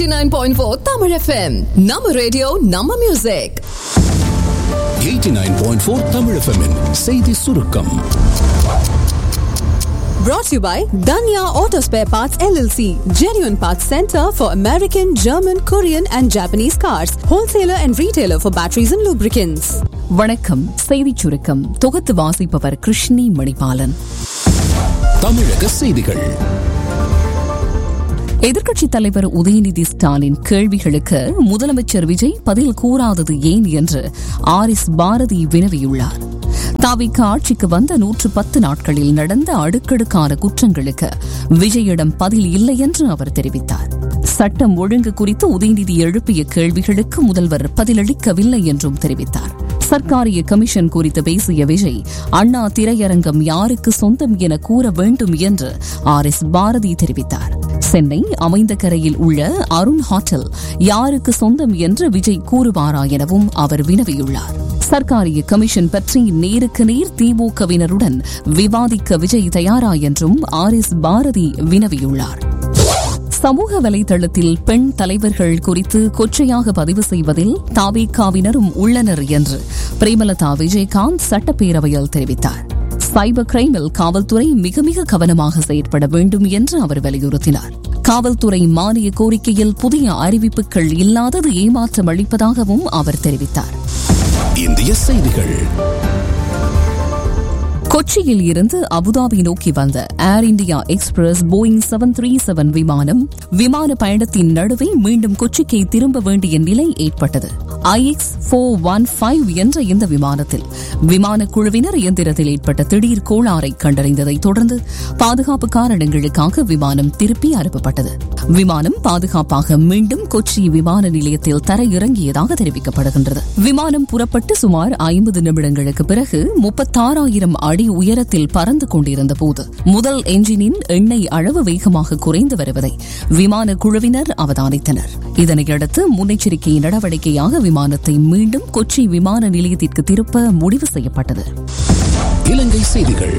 89.4 Tamil FM. நம்ம radio நம்ம music 89.4 Tamil எஃப்எம்மின் செய்தி சுருக்கம் brought to you by Danya Auto Spare Parts LLC, genuine parts center for American, German, Korean and Japanese cars, wholesaler and retailer for batteries and lubricants. வணக்கம் செய்திச் சுருக்கம் தொகுத்து வாசிப்பவர் கிருஷ்ணி மணிபாலன் தமிழக செய்திகள் எதிர்க்கட்சித் தலைவர் உதயநிதி ஸ்டாலின் கேள்விகளுக்கு முதலமைச்சர் விஜய் பதில் கூறாதது ஏன் என்று ஆர் எஸ் பாரதி வினவியுள்ளார் தாவிக ஆட்சிக்கு வந்த நூற்று பத்து நாட்களில் நடந்த அடுக்கடுக்கான குற்றங்களுக்கு விஜயிடம் பதில் இல்லை என்று அவர் தெரிவித்தார் சட்டம் ஒழுங்கு குறித்து உதயநிதி எழுப்பிய கேள்விகளுக்கு முதல்வர் பதிலளிக்கவில்லை என்றும் தெரிவித்தார் சர்க்காரிய கமிஷன் குறித்து பேசிய விஜய் அண்ணா திரையரங்கம் யாருக்கு சொந்தம் என கூற வேண்டும் என்று ஆர் எஸ் பாரதி தெரிவித்தார் சென்னை அமைந்த கரையில் உள்ள அருண் ஹோட்டல் யாருக்கு சொந்தம் என்று விஜய் கூறுவாரா எனவும் அவர் வினவியுள்ளார் சர்க்காரிய கமிஷன் பற்றி நேருக்கு நேர் திமுகவினருடன் விவாதிக்க விஜய் தயாரா என்றும் ஆர் எஸ் பாரதி வினவியுள்ளார் சமூக வலைதளத்தில் பெண் தலைவர்கள் குறித்து கொச்சையாக பதிவு செய்வதில் தாவேகாவினரும் உள்ளனர் என்று பிரேமலதா விஜயகாந்த் சட்டப்பேரவையில் தெரிவித்தார் சைபர் கிரைமில் காவல்துறை மிக மிக கவனமாக செயற்பட வேண்டும் என்று அவர் வலியுறுத்தினார் காவல்துறை மானிய கோரிக்கையில் புதிய அறிவிப்புகள் இல்லாதது ஏமாற்றம் அளிப்பதாகவும் அவர் தெரிவித்தார் இந்திய செய்திகள் கொச்சியில் இருந்து அபுதாபி நோக்கி வந்த Air India Express Boeing seven three seven விமானம் விமான பயணத்தின் நடுவே மீண்டும் கொச்சிக்கு திரும்ப வேண்டிய நிலை ஏற்பட்டது ஐஎக்ஸ் போர் ஒன் ஃபைவ் என்ற இந்த விமானத்தில் விமான குழுவினர் இயந்திரத்தில் ஏற்பட்ட திடீர் கோளாறை கண்டறிந்ததை தொடர்ந்து பாதுகாப்பு காரணங்களுக்காக விமானம் திருப்பி அனுப்பப்பட்டது விமானம் பாதுகாப்பாக மீண்டும் கொச்சி விமான நிலையத்தில் தரையிறங்கியதாக தெரிவிக்கப்படுகின்றது விமானம் புறப்பட்டு சுமார் ஐம்பது நிமிடங்களுக்கு பிறகு முப்பத்தாறாயிரம் அடி உயரத்தில் பறந்து கொண்டிருந்த போது முதல் என்ஜினின் எண்ணெய் அளவு வேகமாக குறைந்து வருவதை விமான குழுவினர் அவதானித்தனர் இதனையடுத்து முன்னெச்சரிக்கை நடவடிக்கையாக விமானத்தை மீண்டும் கொச்சி விமான நிலையத்திற்கு திருப்ப முடிவு செய்யப்பட்டது இலங்கை செய்திகள்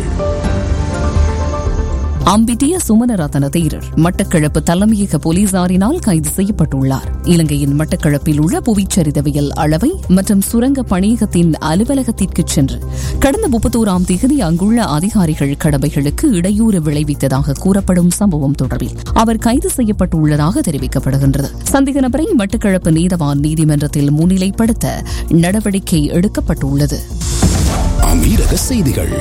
அம்பிட்டிய சுமனரத்ன தேரர் மட்டக்களப்பு தலைமையக போலீசாரினால் கைது செய்யப்பட்டுள்ளார் இலங்கையின் மட்டக்களப்பில் உள்ள புவிச்சரிதவியல் அளவை மற்றும் சுரங்க பணியகத்தின் அலுவலகத்திற்கு சென்று கடந்த முப்பத்தோராம் தேதி அங்குள்ள அதிகாரிகள் கடமைகளுக்கு இடையூறு விளைவித்ததாக கூறப்படும் சம்பவம் தொடர்பில் அவர் கைது செய்யப்பட்டுள்ளதாக தெரிவிக்கப்படுகின்றது சந்தேக நபரை மட்டக்களப்பு நீதவான் நீதிமன்றத்தில் முன்னிலைப்படுத்த நடவடிக்கை எடுக்கப்பட்டுள்ளது அமீரக செய்திகள்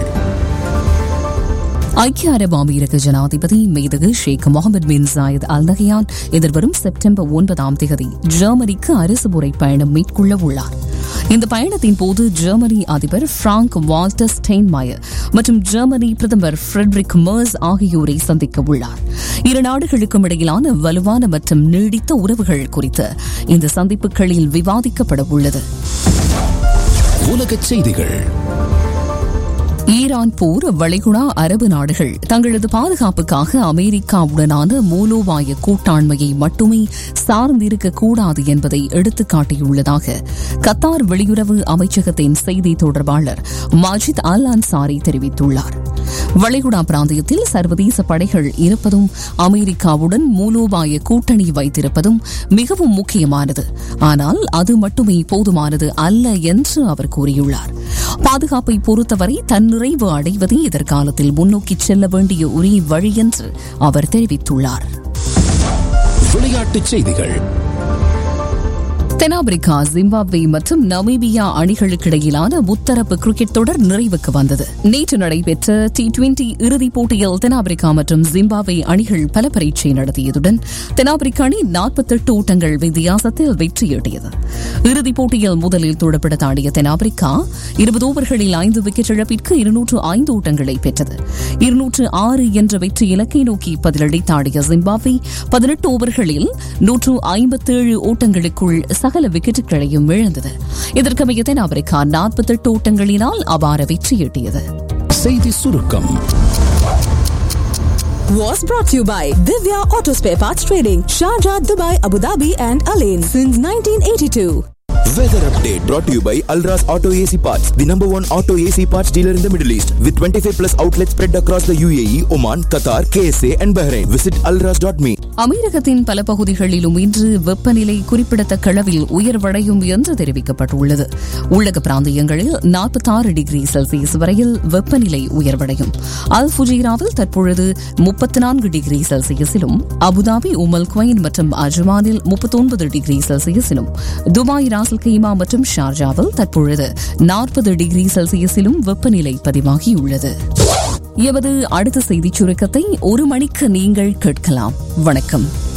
ஐக்கிய அரபு அமீரக ஜனாதிபதி மேதகு Sheikh Mohammed bin Zayed Al Nahyan எதிர்வரும் செப்டம்பர் ஒன்பதாம் தேதி ஜெர்மனிக்கு அரசுமுறை பயணம் மேற்கொள்ள உள்ளார் இந்த பயணத்தின் போது ஜெர்மனி அதிபர் பிராங்க் வால்டர் ஸ்டெயின்மயர் மற்றும் ஜெர்மனி பிரதமர் ஃபிரெட்ரிக் மர்ஸ் ஆகியோரை சந்திக்க உள்ளார் இரு நாடுகளுக்கும் இடையிலான வலுவான மற்றும் நீடித்த உறவுகள் குறித்து இந்த சந்திப்புகளில் விவாதிக்கப்பட உள்ளது உலக செய்திகள் ஈரான் போர் வளைகுடா அரபு நாடுகள் தங்களது பாதுகாப்புக்காக அமெரிக்காவுடனான மூலோபாய கூட்டாண்மையை மட்டுமே சார்ந்திருக்க கூடாது என்பதை எடுத்துக்காட்டியுள்ளதாக கத்தார் வெளியுறவு அமைச்சகத்தின் செய்தி தொடர்பாளர் மாஜித் அல் அன்சாரி தெரிவித்துள்ளார் வளைகுடா பிராந்தியத்தில் சர்வதேச படைகள் இருப்பதும் அமெரிக்காவுடன் மூலோபாய கூட்டணி வைத்திருப்பதும் மிகவும் முக்கியமானது ஆனால் அது மட்டுமே போதுமானது அல்ல என்று அவர் கூறியுள்ளார் பாதுகாப்பை பொறுத்தவரை தன்னிறைவு அடைவதே எதிர்காலத்தில் முன்னோக்கி செல்ல வேண்டிய ஒரே வழி என்று அவர் தெரிவித்துள்ளார் விளையாட்டுச் செய்திகள் தென்னாப்பிரிக்கா ஜிம்பாப்வே மற்றும் நமீபியா அணிகளுக்கிடையிலான முத்தரப்பு கிரிக்கெட் தொடர் நிறைவுக்கு வந்தது நேற்று நடைபெற்ற டி டுவெண்டி இறுதிப் போட்டியில் தென்னாப்பிரிக்கா மற்றும் ஜிம்பாப்வே அணிகள் பல பரீட்சை நடத்தியதுடன் தென்னாப்பிரிக்க அணி நாற்பத்தெட்டு ஓட்டங்கள் வித்தியாசத்தில் வெற்றியீட்டியது இறுதிப் போட்டியில் முதலில் துடுப்பிடத் ஆடிய தென்னாப்பிரிக்கா இருபது ஓவர்களில் ஐந்து விக்கெட் இழப்பிற்கு இருநூற்று ஐந்து ஓட்டங்களை பெற்றது இருநூற்று ஆறு என்ற வெற்றி இலக்கை நோக்கி பதிலளித்தாடிய ஜிம்பாப்வே பதினெட்டு ஓவர்களில் நூற்று ஐம்பத்தேழு ஓட்டங்களுக்குள் சகல விக்கெட்டுகளையும் இழந்தது இதற்கமைய தென்னாப்பிரிக்கா நாற்பத்தெட்டு ஓட்டங்களினால் அபார வெற்றியீட்டியது செய்தி சுருக்கம் Was brought to you by Divya Auto Spare Parts Trading, Sharjah, Dubai, Abu Dhabi, and Alain since 1982. Weather update brought to you by Alras Auto AC Parts, the number one auto AC parts dealer in the Middle East, with 25 plus outlets spread across the UAE, Oman, Qatar, KSA, and Bahrain. Visit alras.me. அமீரகத்தின் பல பகுதிகளிலும் இன்று வெப்பநிலை குறிப்பிடத்தக்க அளவில் உயர்வடையும் என்று தெரிவிக்கப்பட்டுள்ளது உள்ளக பிராந்தியங்களில் 46 டிகிரி செல்சியஸ் வரையில் வெப்பநிலை உயர்வடையும் அல் ஃபுஜீராவில் தற்பொழுது 34 டிகிரி செல்சியஸிலும் அபுதாபி உமல் குவைன் மற்றும் அஜ்மானில் 39 டிகிரி செல்சியஸிலும் துபாய் ராசல் கைமா மற்றும் ஷார்ஜாவில் தற்பொழுது 40 டிகிரி செல்சியஸிலும் வெப்பநிலை பதிவாகியுள்ளது எமது அடுத்த செய்திச் சுருக்கத்தை ஒரு மணிக்கு நீங்கள் கேட்கலாம் வணக்கம்